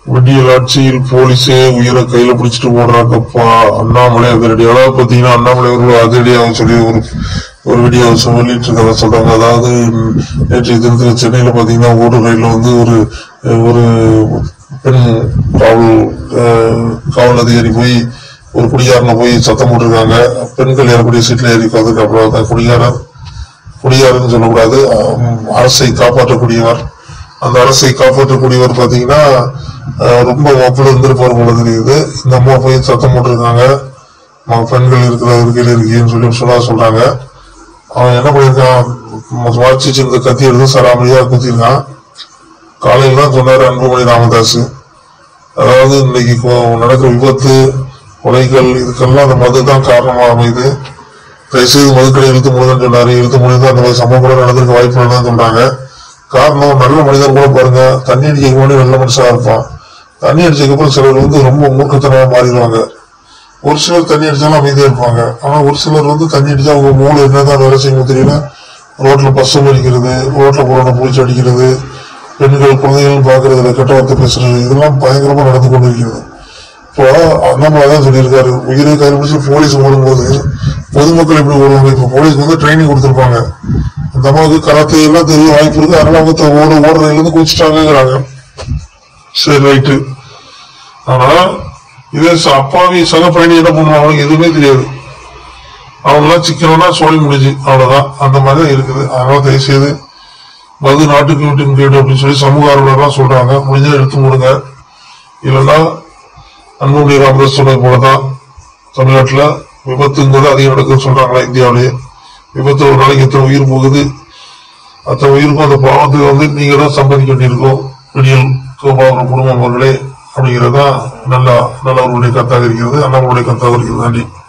விடியல் ஆட்சியில் போலீஸே உயிரை கையில பிடிச்சிட்டு போடுறாங்கப்பா அண்ணாமலை அதிரடி அதாவது பாத்தீங்கன்னா அண்ணாமலை அவர்கள் அதிரடியாக சொல்லி ஒரு ஒரு வீடியோ சொல்லிட்டு இருக்கிறத சொல்றாங்க அதாவது ம், நேற்றைய தினத்தில் சென்னையில பாத்தீங்கன்னா ஓடு ரயில்ல வந்து ஒரு ஒரு பெண் காவல் அஹ், காவல் அதிகாரி போய் ஒரு குடிகாரனை போய் சத்தம் போட்டிருக்காங்க பெண்கள் ஏறக்கூடிய சீட்ல ஏறி உட்காந்துருக்கு அப்புறம் அந்த குடிகாரன் குடியாருன்னு சொல்லக்கூடாது அஹ் அரசை காப்பாற்றக்கூடியவர் அந்த அரசை காப்பாற்றக்கூடியவர் பாத்தீங்கன்னா அஹ் ரொம்ப ஒப்பல இருந்திருப்பார் போல தெரியுது இந்த அம்மா போய் சத்தம் போட்டிருக்காங்க ம- பெண்கள் இருக்கிற இருக்கையில் இருக்கேன்னு சொல்லி சொன்னா சொல்றாங்க அவன் என்ன பண்ணிருக்கான் வாட்சி இந்த கத்தி எடுத்து சராமரியா குத்திருக்கான் காலையில் தான் சொன்னாரு அன்புமணி ராமதாஸ் அதாவது இன்னைக்கு கொ- நடக்கிற விபத்து கொலைகள் இதுக்கெல்லாம் அந்த மது தான் காரணமா அமைது தயவுசெய்து மதுக்கடை இழுத்து முடியுதுன்னு சொன்னாரு இழுத்து முடியுது அந்த மாதிரி சம்பவம் கூட நடந்திருக்க வாய்ப்பு இல்லைன்னு சொல்றாங்க காரணம் நல்ல மனிதன் கூட பாருங்க தண்ணி அடிக்க முன்னாடி நல்ல மனுஷனா இருப்பான் தண்ணி அடிச்சதுக்கு அப்புறம் சிலர் வந்து ரொம்ப மூர்க்கத்தனமா மாறிடுவாங்க ஒரு சிலர் தண்ணி அடிச்சாலும் அமைதியா இருப்பாங்க ஆனா ஒரு சிலர் வந்து தண்ணி அடிச்சா அவங்க மூளை என்னதான் வேலை செய்யணும் தெரியல ரோட்ல பஸ் அடிக்கிறது ரோட்ல போறவன பூச்சி அடிக்கிறது பெண்கள் குழந்தைகள் பாக்குறதுல கெட்ட வார்த்தை பேசுறது இதெல்லாம் பயங்கரமா நடந்து கொண்டு இருக்கிறது இப்போ அண்ணாமலை தான் சொல்லியிருக்காரு உயிரை கையில் பிடிச்சி போலீஸ் ஓடும்போது பொதுமக்கள் எப்படி ஓடுவாங்க இப்போ போலீஸ்க்கு வந்து ட்ரைனிங் கொடுத்துருப்பாங்க அந்த அம்மாவுக்கு கராத்தே எல்லாம் தெரிய வாய்ப்பு இருக்கு அதனால அவங்க த- ஓட ஓடுறதுல இருந்து குதிச்சிட்டாங்கிறாங்க சரி ரைட்டு ஆனா இதே ச- அப்பாவி சக பயணி என்ன பண்ணுவாங்க அவனுக்கு எதுவுமே தெரியாது அவங்களாம் சிக்கணும்னா சோழி முடிஞ்சு அவ்வளவுதான் அந்த மாதிரி தான் இருக்குது அதனால தயவு செய்து மது நாட்டுக்கு விட்டு கேடு அப்படின்னு சொல்லி சமூக ஆர்வலர்லாம் சொல்றாங்க முடிஞ்சதை எடுத்து முடுங்க இல்லைன்னா அன்புமணி ராமதாஸ் சொன்னது போலதான் தமிழ்நாட்டுல விபத்துங்கிறது அதிகம் நடக்குதுன்னு சொல்றாங்களா இந்தியாவிலேயே விபத்து ஒரு நாளைக்கு எத்தனை உயிர் போகுது அத்தனை உயிருக்கும் அந்த பாவத்துக்கு வந்து நீங்க தான் சம்பாதிக்க வேண்டியிருக்கும் விடியல் கோபாவரம் குடும்பம் அவர்களே அப்படிங்கிறதா நல்லா நல்லவர்களுடைய கருத்தாக இருக்கிறது அண்ணாமலுடைய கருத்தாக இருக்கிறது நன்றி